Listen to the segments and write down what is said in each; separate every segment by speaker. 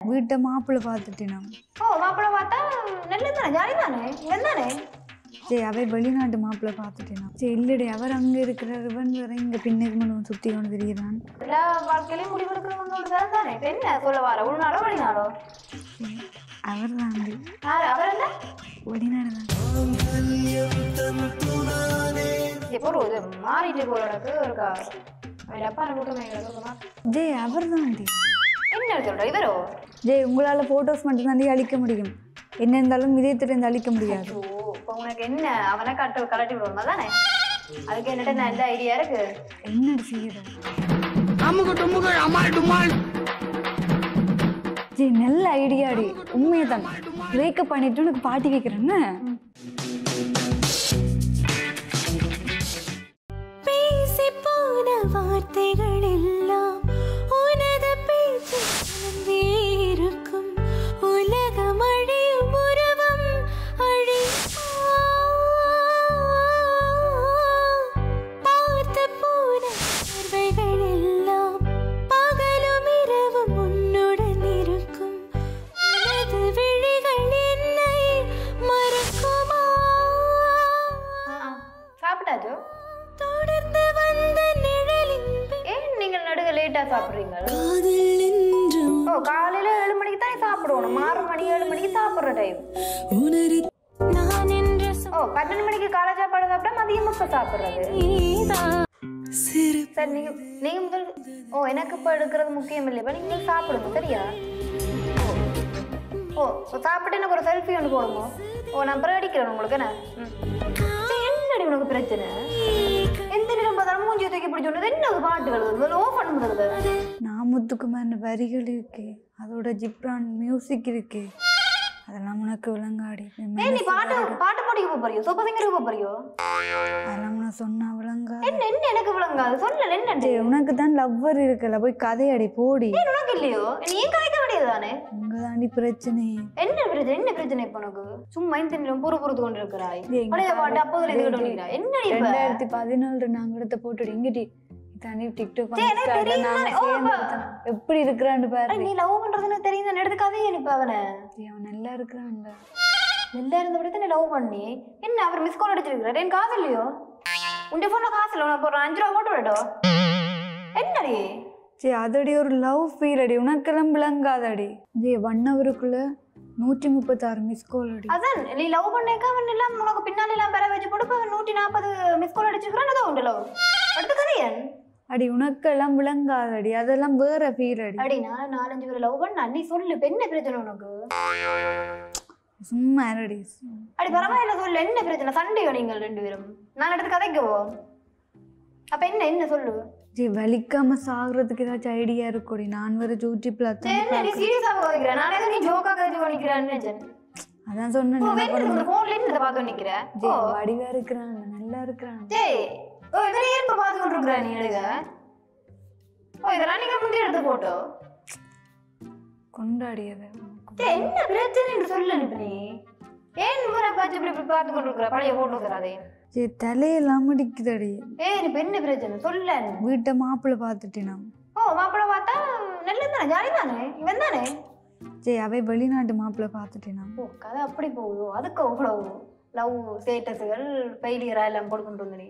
Speaker 1: வீட்டை மாப்பிள்ளை பார்த்துட்டேன் நான்
Speaker 2: ஓ மாப்பிள்ளை பார்த்தா நல்லது தானே ஜாலி தானே இவன் தானே
Speaker 1: சரி அவை வெளிநாட்டு மாப்பிள்ளை பார்த்துட்டேன் சரி இல்லடி அவர் அங்கே இருக்கிறவன் வேற இங்கே பின்னுக்கு மட்டும் சுற்றி கொண்டு திரிகிறான்
Speaker 2: எல்லா வாழ்க்கையிலையும் முடிவெடுக்கிறவங்களோட தான் தானே இப்ப என்ன சொல்ல வர உள்நாடோ வெளிநாடோ
Speaker 1: சரி அவர் தான்
Speaker 2: யாரு அவர் என்ன
Speaker 1: வெளிநாடு தான்
Speaker 2: எப்போ இது மாறிட்டு போறதுக்கு இருக்கா அவன் அப்பா கூட்டமே இருக்குமா
Speaker 1: ஜெய் அவர் தான்
Speaker 2: என்ன சொல்ற இவரோ
Speaker 1: ஜெய் உங்களால் ஃபோட்டோஸ் மட்டும்தான் அழிக்க முடியும் என்ன இருந்தாலும் இதயத்திலிருந்து அழிக்க முடியாது
Speaker 2: ஓ இப்போ உனக்கு என்ன அவனை கட்டு கலட்டி விடுவோமா தானே அதுக்கு என்னட்ட நல்ல ஐடியா இருக்கு
Speaker 1: என்னடி செய்யுது
Speaker 3: அமுகு டுமுகு அமால் டுமால்
Speaker 1: ஜெய் நல்ல ஐடியாடி உண்மையை தான் பிரேக்கப் பண்ணிட்டு உனக்கு பாட்டி வைக்கிறேன்னு
Speaker 4: பேசி போன வார்த்தைகள் எல்லாம் உனது பேச்சு கலந்தே இருக்கும் உலகம் அழியும் உருவம் அழி பார்த்து போன பார்வைகள் எல்லாம் பகலும் இரவும் உன்னுடன் இருக்கும் உனது விழிகள் என்னை மறக்குமா
Speaker 2: சாப்பிட்டாச்சோ
Speaker 4: தொடர்ந்து வந்த நிழலின்
Speaker 2: ஏன் நீங்கள் நடுக லேட்டா சாப்பிடுறீங்க
Speaker 4: காதல் என்றும்
Speaker 2: ஓ காலையில ஏழு மணிக்கு தான் சாப்பிடுவோம் ஆறு மணி ஏழு மணிக்கு சாப்பிடுற டைம்
Speaker 4: உணரு நான் என்ற
Speaker 2: ஓ பன்னெண்டு மணிக்கு காலை சாப்பாடு சாப்பிட்டா மதியம் எப்ப சாப்பிடுறது
Speaker 4: சொல்லிதான் சிறு
Speaker 2: சரி நீங்க நீங்க முதல் ஓ எனக்கு இப்ப எடுக்கிறது முக்கியம் இல்லையா நீங்க சாப்பிடுங்க சரியா ஓ ஓ சாப்பிட்டு எனக்கு ஒரு செல்ஃபி ஒன்று போடுங்க ஓ நான் அப்புறம் அடிக்கிறேன் உங்களுக்கு என்ன ம். சரி, என்னடி உனக்கு பிரச்சனை எந்த நேரம் பார்த்தாலும் மூஞ்சி தூக்கி பிடிச்சி ஒன்று என்ன ஒரு பாட்டு வருது ஓ பண்ண முடியாது
Speaker 1: நான் முத்துக்குமார் வரிகள் இருக்கு அதோட ஜிப்ரான் மியூசிக் இருக்கு அதெல்லாம் உனக்கு விளங்காடி
Speaker 2: ஏய் நீ பாட்டு பாட்டு பாடிக்க போக போறியோ சூப்பர் சிங்கருக்கு போக போறியோ
Speaker 1: அதெல்லாம் நான் சொன்னா விளங்காது
Speaker 2: என்ன என்ன எனக்கு விளங்காது சொல்லல என்ன
Speaker 1: ஜெய், உனக்கு தான் லவ்வர் இருக்குல்ல போய் கதையடி போடி
Speaker 2: ஏன் உனக்கு இல்லையோ நீ ஏன் கதைக்க வேண்டியது தானே
Speaker 1: உங்க தாண்டி பிரச்சனை
Speaker 2: என்ன பிரச்சனை என்ன பிரச்சனை இப்ப உனக்கு சும்மா இந்த நேரம் பொறு பொறுத்து கொண்டு இருக்கிறாய்
Speaker 1: ஏய், இங்க
Speaker 2: பழைய பாட்டு
Speaker 1: பாரு.
Speaker 2: அப்போதுல இது கொண்டு என்ன இப்ப
Speaker 1: ரெண்டாயிரத்தி பதினாலு நாங்க எடுத்த போட்டு இங்கடி இதாண்டி டிக்டாக்
Speaker 2: ஜெய், எனக்கு
Speaker 1: Insta
Speaker 2: தெரியும்
Speaker 1: நாங்க
Speaker 2: தானே. ஓ,
Speaker 1: சேர்ந்து
Speaker 2: அப்ப-
Speaker 1: எடுத்தோம். எப்படி இருக்கிறான்னு பாரு
Speaker 2: அட, நீ லவ் பண்றதுன்னு தெரியும் தானே எடுத்து கதையை அனுப்ப அவனை
Speaker 1: ஜெய், அவன் நல்லா இருக்கிறான்ல
Speaker 2: நல்லா இருந்தபடி தான் லவ் பண்ணி என்ன அவர் மிஸ் கால் அடிச்சிருக்கிறாரு என் காசு இல்லையோ உன் போன்ல காசு இல்லை உனக்கு ஒரு அஞ்சு ரூபா போட்டு விடட்டும் என்னடி
Speaker 1: சரி அதடி ஒரு லவ் ஃபீல் அடி உனக்கெல்லாம் விளங்காதடி ஜே ஒன் ஹவருக்குள்ள நூற்றி முப்பத்தாறு மிஸ் கால் அடி
Speaker 2: அதான் நீ லவ் பண்ணேக்க அவன் எல்லாம் உனக்கு பின்னாடி எல்லாம் பெற வச்சு போட்டு இப்ப அவன் நூற்றி நாற்பது மிஸ் கால் அடிச்சிருக்கிறான் அதான் உண்டு லவ் அடுத்த கதையன்
Speaker 1: அடி உனக்கெல்லாம் விளங்காதடி அதெல்லாம் வேற ஃபீல் அடி
Speaker 2: அடி நான் நாலஞ்சு பேர் லவ் பண்ண நீ சொல்லு இப்ப என்ன பிரச்சனை உனக்கு
Speaker 1: சும்மா அடி
Speaker 2: அடி பரவாயில்ல சொல்லு என்ன பிரச்சனை சண்டையோ நீங்கள் ரெண்டு பேரும் நான் எடுத்து கதைக்கவோ அப்ப என்ன என்ன சொல்லு
Speaker 1: ஜி வலிக்காம சாகுறதுக்கு ஏதாச்சும் ஐடியா இருக்குடி நான் வேற யூடியூப்ல
Speaker 2: சரி, என்ன நீ சீரியஸா கதைக்கிற நான் ஏதோ நீ ஜோக்கா கதை பண்ணிக்கிறேன்னு நினைச்சேன்
Speaker 1: அதான் சொன்னேன்
Speaker 2: ஓ, என்ன இந்த போன்ல என்னத பார்த்து நிக்கிற
Speaker 1: ஜி வடிவா இருக்கிறான் நல்லா இருக்கிறான்
Speaker 2: டேய் ஓ இதெல்லாம் ஏன் இப்ப பார்த்து கொண்டு இருக்கிற நீ எழுத ஓ இதெல்லாம் நீங்க முந்தைய எடுத்த போட்டோ
Speaker 1: கொண்டாடியது
Speaker 2: டேய் என்ன பிரச்சனை சொல்லு இப்ப நீ ஏன் முறை பார்த்து இப்படி இப்படி பார்த்து கொண்டு இருக்கிற பழைய போட்டோஸ் அதே
Speaker 1: ஜி தலையெல்லாம் அடிக்குதடி
Speaker 2: ஏன் இப்ப என்ன பிரச்சனை சொல்ல
Speaker 1: வீட்டை மாப்பிள்ளை பார்த்துட்டேன் நான்
Speaker 2: ஓ மாப்பிள்ளை பார்த்தா நல்லது தானே ஜாலி தானே இவன் தானே
Speaker 1: ஜி அவை வெளிநாட்டு மாப்பிள்ளை பார்த்துட்டேன் நான்
Speaker 2: ஓ கதை அப்படி போகுதோ அதுக்கு அவ்வளவு லவ் ஸ்டேட்டஸுகள் ஃபெயிலியரா எல்லாம் போட்டுக்கொண்டு வந்து நீ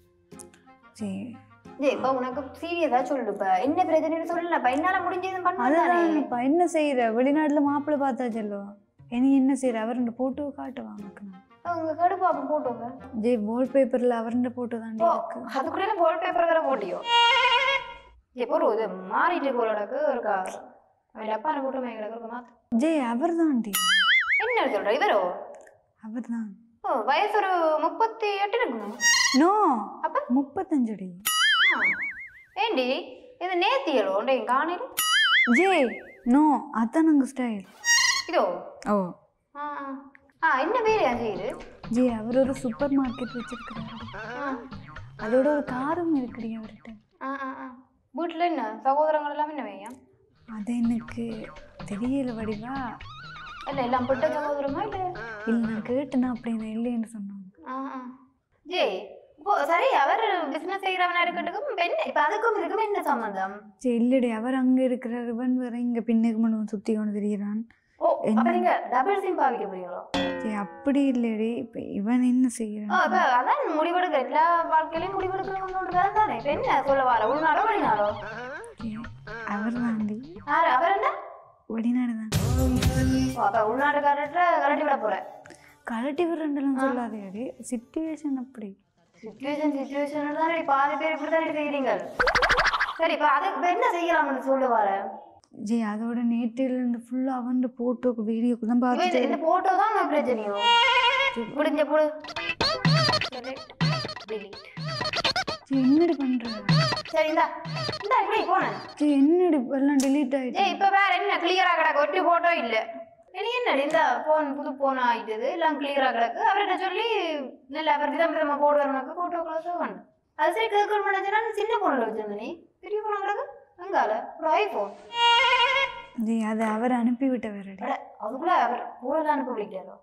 Speaker 1: சரி
Speaker 2: ஏய் இப்ப உனக்கு சீரியஸா சொல்லு இப்ப என்ன பிரச்சனைன்னு சொல்லலப்பா என்னால முடிஞ்சது பண்ணாலே
Speaker 1: அதுதான் இப்ப என்ன செய்யற வெளிநாட்டுல மாப்பிள்ளை பார்த்தாச்சல்லோ இனி என்ன செய்யற அவர் ரெண்டு போட்டோ காட்டுவாங்க எனக்கு நான்.
Speaker 2: உங்க கடுப்பு அப்ப போட்டோங்க
Speaker 1: ஜெய் வால்பேப்பர்ல அவருண்ட போட்டோ தாண்டி
Speaker 2: ஓ
Speaker 1: இருக்கு
Speaker 2: அதுக்குள்ள வால் பேப்பர் வேற போட்டியோ இப்போ ஒரு இது மாறிட்டு போறடக்கு இருக்கா அவன் அப்பா போட்டு மேங்களுக்கு மாத்து
Speaker 1: ஜெய் அவர் தாண்டி
Speaker 2: என்ன சொல்ற இவரோ
Speaker 1: அவர் தான்
Speaker 2: ஓ வயசு ஒரு முப்பத்தி எட்டு இருக்குமா
Speaker 1: நோ
Speaker 2: அப்ப?
Speaker 1: முப்பத்தஞ்சடி
Speaker 2: ஆ. ஏண்டி இது நேத்தியலோ உண்டை காணையில்
Speaker 1: ஜெய் நோ அதான் நாங்கள் ஸ்டைல்
Speaker 2: இதோ
Speaker 1: ஓ
Speaker 2: ஆ ஆ. ஆ என்ன பேர் ஏன் செய்யுது
Speaker 1: ஜெய் அவர் ஒரு சூப்பர் மார்க்கெட் வச்சிருக்கிறாரு அதோட ஒரு காரும் இருக்குடி அவர்கிட்ட
Speaker 2: ஆ ஆ ஆ வீட்டில் என்ன சகோதரங்கள் எல்லாம் என்ன வையா
Speaker 1: அது எனக்கு தெரியல வடிவா
Speaker 2: இல்லை எல்லாம் பிட்ட சகோதரமா இல்லை
Speaker 1: இல்லை நான் கேட்டேனா அப்படின்னு இல்லைன்னு சொன்னாங்க
Speaker 2: ஆ ஆ ஜே இப்போ சரி அவர் பிசினஸ் செய்யறவனா இருக்கட்டும் இப்ப என்ன இப்ப அதுக்கும் இதுக்கும் என்ன சம்பந்தம்
Speaker 1: சரி இல்லடி அவர் அங்க இருக்கிறார் இவன் வேற இங்க பின்னுக்கு மட்டும் சுத்தி கொண்டு திரிகிறான்
Speaker 2: ஓ அப்ப நீங்க டபுள் சிம் பாவிக்க போறீங்களோ
Speaker 1: சரி அப்படி இல்லடி இப்ப இவன் என்ன
Speaker 2: ஓ,
Speaker 1: செய்யறான்
Speaker 2: அப்ப அதான் முடிவெடுக்க எல்லா வாழ்க்கையிலயும் முடிவெடுக்கணும் தானே இப்ப என்ன சொல்ல வர உள்நாடோ வெளிநாடோ
Speaker 1: அவர் தாண்டி
Speaker 2: யாரு அவர் என்ன
Speaker 1: வெளிநாடு தான்
Speaker 2: ஓ, அப்ப உள்நாட்டுக்காரர்கிட்ட கலட்டி விட போற
Speaker 1: கலட்டி விடுறேன்லாம் சொல்லாதே சிச்சுவேஷன் அப்படி
Speaker 2: சுச்சுவேஷன் சுச்சுவேஷன் தான் பாதி பேர் இப்படிதான் செய்யறீங்க சரி இப்ப அதுக்கு இப்ப என்ன செய்யலாம்னு சொல்ல வர
Speaker 1: ஜி அதோட நேற்றில் இருந்து ஃபுல்லாக அவன் போட்டோக்கு வீடியோக்கு தான் பார்த்துட்டு
Speaker 2: இந்த போட்டோ தான் உனக்கு பிரச்சனையோ முடிஞ்ச போடு delete.
Speaker 1: சரி என்னடி பண்ற
Speaker 2: சரி இந்தா இந்தா இப்படி போனேன்
Speaker 1: சரி என்னடி எல்லாம் delete ஆயிடுச்சு
Speaker 2: ஏய் இப்ப வேற என்ன கிளியரா கிடக்கு ஒட்டி போட்டோ இல்ல இனி என்னடி இந்த போன் புது போன் ஆயிட்டது எல்லாம் கிளியரா கிடக்கு அவர்கிட்ட சொல்லி நல்ல அவர் விதம் விதமா போடுவார் உனக்கு போட்டோ க்ளோஸ் பண்ணு அது சரி கேட்கணும் பண்ணா சின்ன போன்ல வச்சிருந்த நீ பெரிய போன கிடக்கு அங்கால ஒரு ஐபோன்
Speaker 1: ஜி அதை அவர் அனுப்பி விட்ட வேறடி
Speaker 2: அட, அதுக்குள்ள அவர் போல அனுப்ப விட்டாரோ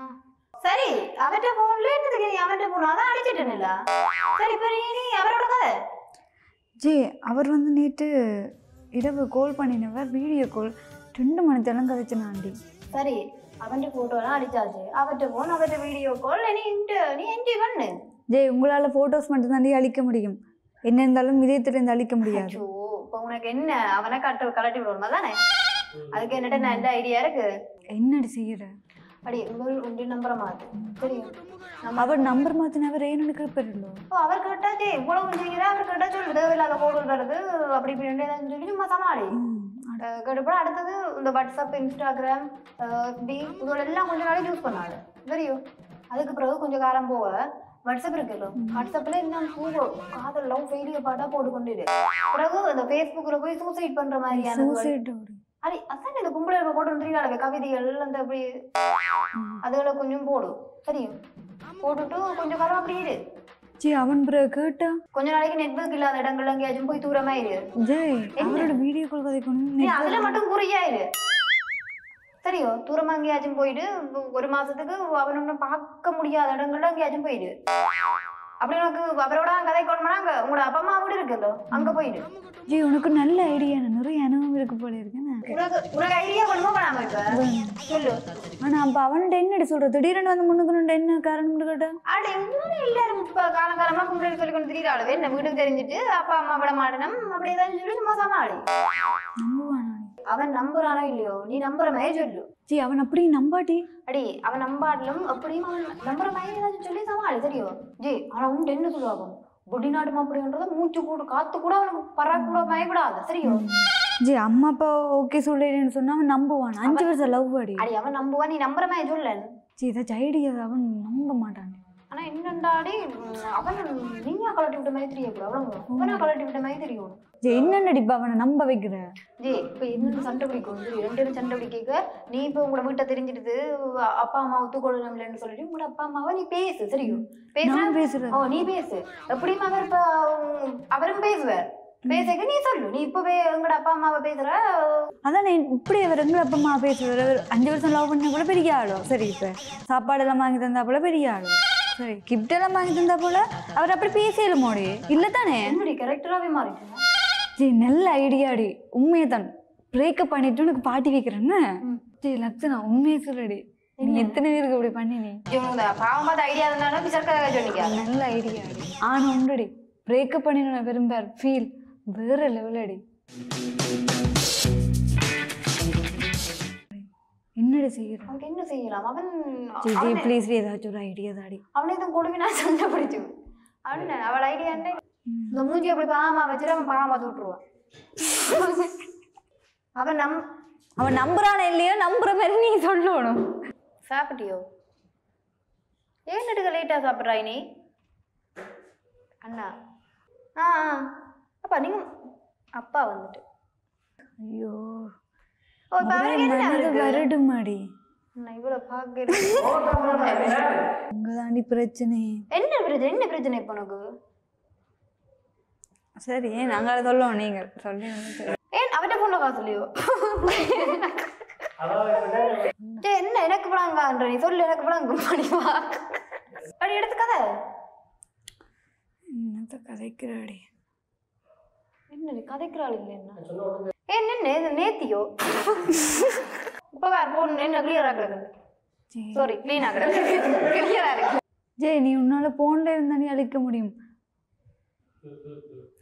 Speaker 2: சரி அவர்கிட்ட போன்ல என்னதுக்கு நீ அவர்கிட்ட போன் அதான் அடிச்சிட்டேன்ல சரி இப்ப நீ நீ அவரோட கதை
Speaker 1: ஜி அவர் வந்து நேற்று இரவு கால் பண்ணினவர் வீடியோ கால் ரெண்டு மணித்தெல்லாம் கதைச்சு ஆண்டி
Speaker 2: சரி அவன்கிட்ட போட்டோலாம் அடிச்சாச்சு அவர்கிட்ட போன் அவர்கிட்ட வீடியோ கால் நீ இந்த- நீ என்ஜாய் பண்ணு
Speaker 1: ஜெய் உங்களால் ஃபோட்டோஸ் மட்டும்தாண்டி அழிக்க முடியும் என்ன இருந்தாலும் இதயத்திலிருந்து அழிக்க முடியாது
Speaker 2: ஐயோ, இப்ப உனக்கு என்ன அவனை கட்ட கலட்டி விடணுமா தானே அதுக்கு என்னட்ட நான் எந்த ஐடியா இருக்கு
Speaker 1: என்னடி செய்யற
Speaker 2: அடி உங்கள் உண்டி நம்புற மாதிரி தெரியும் நம்ம
Speaker 1: அவர் நம்பர் மாத்தினவர் ஏன்னு கேட்பறோ
Speaker 2: ஓ, அவர் கேட்டா சே இவ்வளவு செய்கிற அவர் கேட்டா சொல்லு தேவையில்லாத போடுறது வருது அப்படி இப்படி ஏதாச்சும் சொல்லி சும்மா சமாளி அஹ் கேட்டப்போ அடுத்தது இந்த வாட்ஸ்அப் இன்ஸ்டாகிராம் எஃபி இதோட எல்லாம் கொஞ்ச நாளைக்கு யூஸ் பண்ணாரு தெரியும் அதுக்கு பிறகு கொஞ்சம் காலம் போக வாட்ஸ்அப் இருக்குல்ல வாட்ஸ்அப்ல இன்னும் பூவோ காதல் லவ் ஃபெயிலியர் பாட்டா போட்டு கொண்டு இரு. பிறகு அந்த ஃபேஸ்புக்ல போய் சூசைட் பண்ற மாதிரியான
Speaker 1: சூசைடோடு
Speaker 2: அடி அதான் இந்த கும்பல போட்டு வந்துருக்காங்க கவிதைகள் அந்த அப்படி அதுகளை கொஞ்சம் போடும் தெரியும் போட்டுட்டு கொஞ்சம் காலம் அப்படி இரு
Speaker 1: ஜி அவன் பிறகு கேட்டா
Speaker 2: கொஞ்ச நாளைக்கு நெட்வொர்க் இல்லாத இடங்கள்ல எங்கேயாச்சும் போய் தூரமா இரு
Speaker 1: ஜெய் அவரோட வீடியோ கால் கதைக்கணும்
Speaker 2: நீ அதுல மட்டும் குறியாயிரு சரியோ தூரமா எங்கேயாச்சும் போயிடு ஒரு மாசத்துக்கு அவன் ஒன்றும் பார்க்க முடியாத இடங்கள்ல எங்கேயாச்சும் போயிடு அப்படி உனக்கு அவரோட கதை கொண்டா அங்க உங்களோட அப்பா அம்மா வீடு இருக்குல்ல அங்க போயிடு
Speaker 1: ஜி உனக்கு நல்ல ஐடியா நிறைய அனுபவம் இருக்கு போல இருக்குன்னு
Speaker 2: உனக்கு உனக்கு ஐடியா பண்ணுமோ பண்ணாம இப்ப சொல்லு
Speaker 1: ஆனா அப்ப அவன்கிட்ட என்னடி சொல்ற திடீர்னு வந்து முன்னுக்கு என்ன காரணம்னு கேட்டா
Speaker 2: அட இன்னும் எல்லாரும் இப்ப காலம் காலமா கும்பிட்டு சொல்லி கொண்டு திரியாளவே என்ன வீட்டுக்கு தெரிஞ்சுட்டு அப்பா அம்மா விட மாட்டணும் அப்படி ஏதாவது சொல்லி சும்மா சமாளி
Speaker 1: நம்புவானா
Speaker 2: அவன் நம்புறானோ இல்லையோ நீ நம்புற மாதிரி சொல்லு
Speaker 1: ஜி அவன் அப்படி நம்பாட்டி
Speaker 2: அடி அவன் நம்பாடலும் அப்படியும் அவன் நம்புற மாதிரி ஏதாச்சும் சொல்லி சமாளி தெரியும் ஜி ஆனா உண்டு என்ன சொல்லுவாங்க பொடி நாட்டு மாப்பிடின்றத மூச்சு கூட காத்து கூட அவனுக்கு பறா கூட பயப்படாத சரியோ
Speaker 1: ஜி அம்மா அப்பா ஓகே சொல்லிடுன்னு சொன்னா அவன் நம்புவான் அஞ்சு வருஷம் லவ் அடி
Speaker 2: அடி அவன் நம்புவான் நீ நம்புற மாதிரி சொல்ல
Speaker 1: ஜி ஏதாச்சும் ஐடியா அவன் நம்ப மாட்டான்
Speaker 2: ஆனா என்னண்டாடி உம், அவன் நீயா கலட்டி விட்ட மாதிரி தெரியக்கூடாது அவ்வளவு அவனா கலட்டி விட்ட மாதிரி தெரியும்
Speaker 1: ஜி என்னடி இப்ப அவனை நம்ப வைக்கிற
Speaker 2: ஜி இப்ப என்ன சண்டை பிடிக்கும் சரி ரெண்டு பேரும் சண்டை பிடிக்க நீ இப்ப உங்களோட வீட்டை தெரிஞ்சிடுது அப்பா அம்மா ஒத்துக்கொள்ளணும்லன்னு சொல்லிட்டு உங்களோட அப்பா அம்மாவை நீ பேசு சரியும் பேசுனா
Speaker 1: நான் பேசுறது
Speaker 2: ஓ நீ பேசு எப்படியும் அவர் இப்ப உம், அவரும் பேசுவார் பேசுக நீ சொல்லு நீ இப்பவே உங்களோட அப்பா அம்மாவை பேசுற
Speaker 1: அதான் நீ இப்படி அவர் எங்க அப்பா அம்மா பேசுவார் அவர் அஞ்சு வருஷம் லவ் பண்ண கூட பெரிய ஆளோ சரி இப்ப சாப்பாடு எல்லாம் வாங்கி தந்தா போல பெரிய ஆளோ சரி கிஃப்ட் எல்லாம் வாங்கி தந்தா போல அவர் அப்படி பேசியல மோடி இல்ல தானே
Speaker 2: என்னடி கரெக்டராகவே மாறிட்டு
Speaker 1: ஜி நல்ல ஐடியாடி உண்மையை தான் பிரேக்கப் பண்ணிட்டு உனக்கு பாட்டி வைக்கிறேன்னு ஜி லக்ஷனா உண்மையை சொல்லடி நீ எத்தனை பேருக்கு அப்படி பண்ணி நீ
Speaker 2: இவங்க பாவம் பார்த்த ஐடியா இருந்தாலும் பிசர்க்காக சொன்னீங்க
Speaker 1: நல்ல ஐடியாடி ஆனா உண்டடி பிரேக்கப் பண்ணின விரும்பார் ஃபீல் வேற லெவல் அடி என்னடி செய்யற
Speaker 2: அவனுக்கு என்ன செய்யலாம் அவன்
Speaker 1: ஜி ஜி
Speaker 2: அவனை-
Speaker 1: ப்ளீஸ் ஏதாச்சும் ஒரு ஐடியா தாடி
Speaker 2: அவனே தான் கொடுமைனா சண்டை பிடிச்சு அவன் அவள் ஐடியா என்ன இந்த மூஞ்சி அப்படி பாமா வச்சுட்டு அவன் பாமா பார்த்து விட்டுருவான் அவன் நம்
Speaker 1: அவன் நம்புறானே இல்லையோ நம்புற மாதிரி நீ சொல்லணும்
Speaker 2: சாப்பிட்டியோ ஏன் நடுக்க லேட்டாக சாப்பிட்றாய் நீ அண்ணா ஆ ஆ. அப்பா நீங்க அப்பா வந்துட்டு
Speaker 1: ஐயோ
Speaker 2: ஓ இப்போ அவருக்கு என்ன
Speaker 1: மனது
Speaker 2: இருக்கு
Speaker 1: வருடுமாடி
Speaker 2: நான் இவ்வளோ பார்க்க
Speaker 1: உங்க தாண்டி பிரச்சனை
Speaker 2: என்ன பிரச்சனை என்ன பிரச்சனை இப்போ உனக்கு
Speaker 1: சரி நாங்கள் சொல்லுவோம் நீங்க சொல்லி
Speaker 2: ஏன் அவட்ட ஃபோனில் காசு இல்லையோ டேய், என்ன எனக்கு பழங்கான்ற நீ சொல்லு எனக்கு பழங்கு படிவா அப்படி எடுத்துக்காத
Speaker 1: என்னத்த கதைக்கிறாடி
Speaker 2: என்ன நீ கதைக்கிறாள் இல்லைன்னா ஏ நின்று இது நேத்தியோ இப்போ வேற போன் என்ன கிளியரா கிடக்குது
Speaker 1: சரி.
Speaker 2: சாரி க்ளீனா கிடக்குது கிளியரா இருக்கு
Speaker 1: ஜெய் நீ உன்னால போன்ல இருந்தா நீ அழிக்க முடியும்